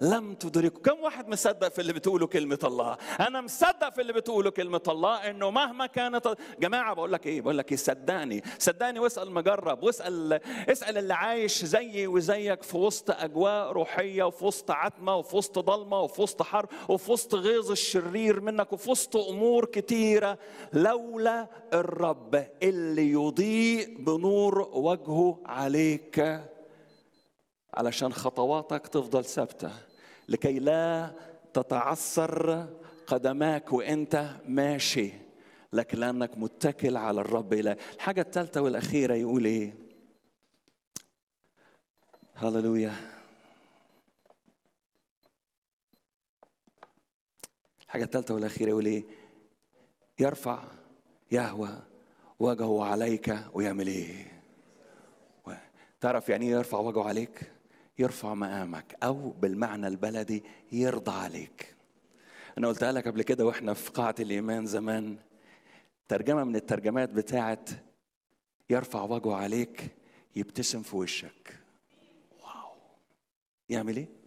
لم تدركوا كم واحد مصدق في اللي بتقوله كلمة الله أنا مصدق في اللي بتقوله كلمة الله إنه مهما كانت جماعة بقول لك إيه بقول لك إيه صدقني صدقني واسأل مجرب واسأل اسأل اللي عايش زيي وزيك في وسط أجواء روحية وفي وسط عتمة وفي وسط ضلمة وفي وسط حرب وفي وسط غيظ الشرير منك وفي وسط أمور كتيرة لولا الرب اللي يضيء بنور وجهه عليك علشان خطواتك تفضل ثابته لكي لا تتعثر قدماك وانت ماشي لكن لانك متكل على الرب الى الحاجه الثالثه والاخيره يقول ايه هللويا الحاجه الثالثه والاخيره يقول ايه يرفع يهوى وجهه عليك ويعمل ايه تعرف يعني ايه يرفع وجهه عليك يرفع مقامك او بالمعنى البلدي يرضى عليك انا قلتها لك قبل كده واحنا في قاعه الايمان زمان ترجمه من الترجمات بتاعت يرفع وجهه عليك يبتسم في وشك واو يعمل ايه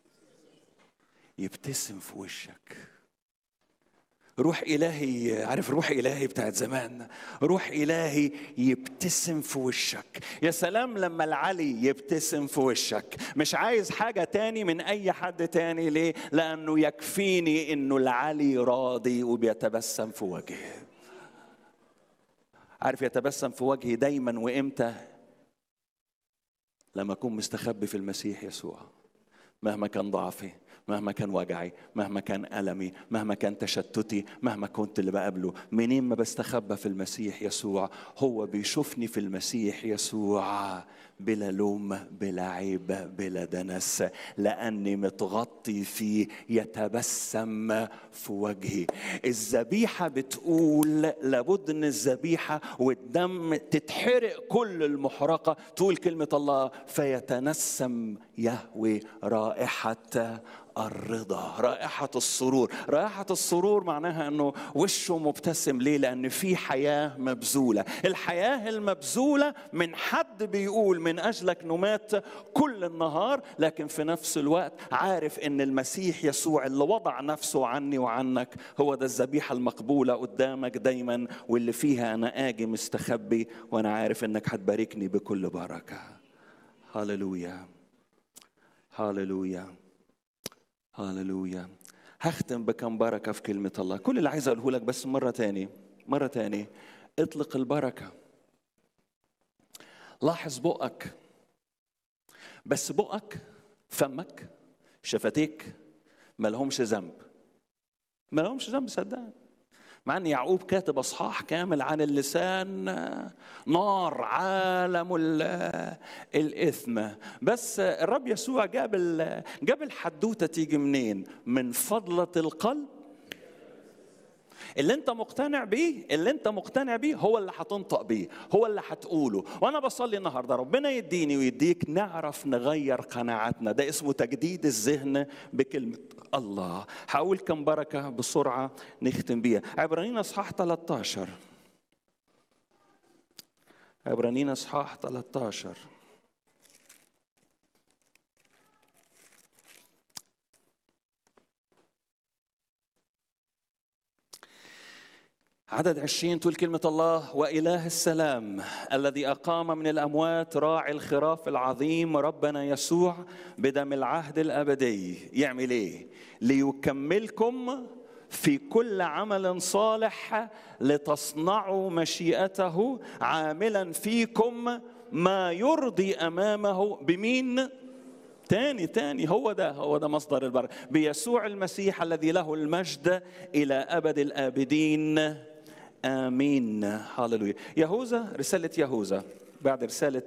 يبتسم في وشك روح إلهي عارف روح إلهي بتاعت زمان روح إلهي يبتسم في وشك يا سلام لما العلي يبتسم في وشك مش عايز حاجة تاني من أي حد تاني ليه لأنه يكفيني أنه العلي راضي وبيتبسم في وجهي عارف يتبسم في وجهي دايما وإمتى لما أكون مستخبي في المسيح يسوع مهما كان ضعفي مهما كان وجعي مهما كان ألمي مهما كان تشتتي مهما كنت اللي بقابله منين ما بستخبى في المسيح يسوع هو بيشوفني في المسيح يسوع بلا لوم بلا عيب بلا دنس لأني متغطي فيه يتبسم في وجهي الذبيحة بتقول لابد أن الذبيحة والدم تتحرق كل المحرقة تقول كلمة الله فيتنسم يهوي رائحة الرضا رائحة السرور رائحة السرور معناها أنه وشه مبتسم ليه لأن في حياة مبذولة الحياة المبذولة من حد بيقول من أجلك نمات كل النهار لكن في نفس الوقت عارف أن المسيح يسوع اللي وضع نفسه عني وعنك هو ده الذبيحة المقبولة قدامك دايما واللي فيها أنا آجي مستخبي وأنا عارف أنك هتباركني بكل بركة هللويا هللويا هللويا هختم بكم بركة في كلمة الله كل اللي عايز أقوله لك بس مرة تاني مرة تاني اطلق البركة لاحظ بقك بس بقك فمك شفتيك ما لهمش ذنب ما لهمش ذنب صدقني مع ان يعقوب كاتب اصحاح كامل عن اللسان نار عالم الاثم بس الرب يسوع جاب جاب الحدوته تيجي منين؟ من فضله القلب اللي انت مقتنع بيه اللي انت مقتنع بيه هو اللي هتنطق بيه هو اللي هتقوله وانا بصلي النهارده ربنا يديني ويديك نعرف نغير قناعاتنا ده اسمه تجديد الذهن بكلمه الله هقول كم بركه بسرعه نختم بيها عبرانيين اصحاح 13 عبرانيين اصحاح 13 عدد عشرين تقول كلمة الله وإله السلام الذي أقام من الأموات راعي الخراف العظيم ربنا يسوع بدم العهد الأبدي يعمل إيه؟ ليكملكم في كل عمل صالح لتصنعوا مشيئته عاملا فيكم ما يرضي أمامه بمين؟ تاني تاني هو ده هو ده مصدر البركة بيسوع المسيح الذي له المجد إلى أبد الآبدين امين هللويا يهوذا رساله يهوذا بعد رساله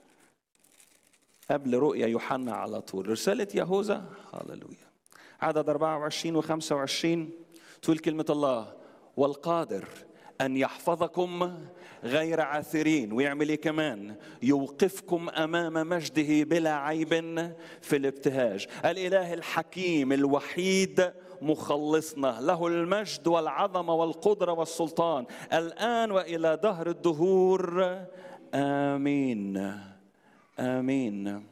قبل رؤيا يوحنا على طول رساله يهوذا هللويا عدد 24 و 25 تقول كلمه الله والقادر ان يحفظكم غير عاثرين ويعمل ايه كمان يوقفكم امام مجده بلا عيب في الابتهاج الاله الحكيم الوحيد مخلصنا له المجد والعظمه والقدره والسلطان الان والى دهر الدهور امين امين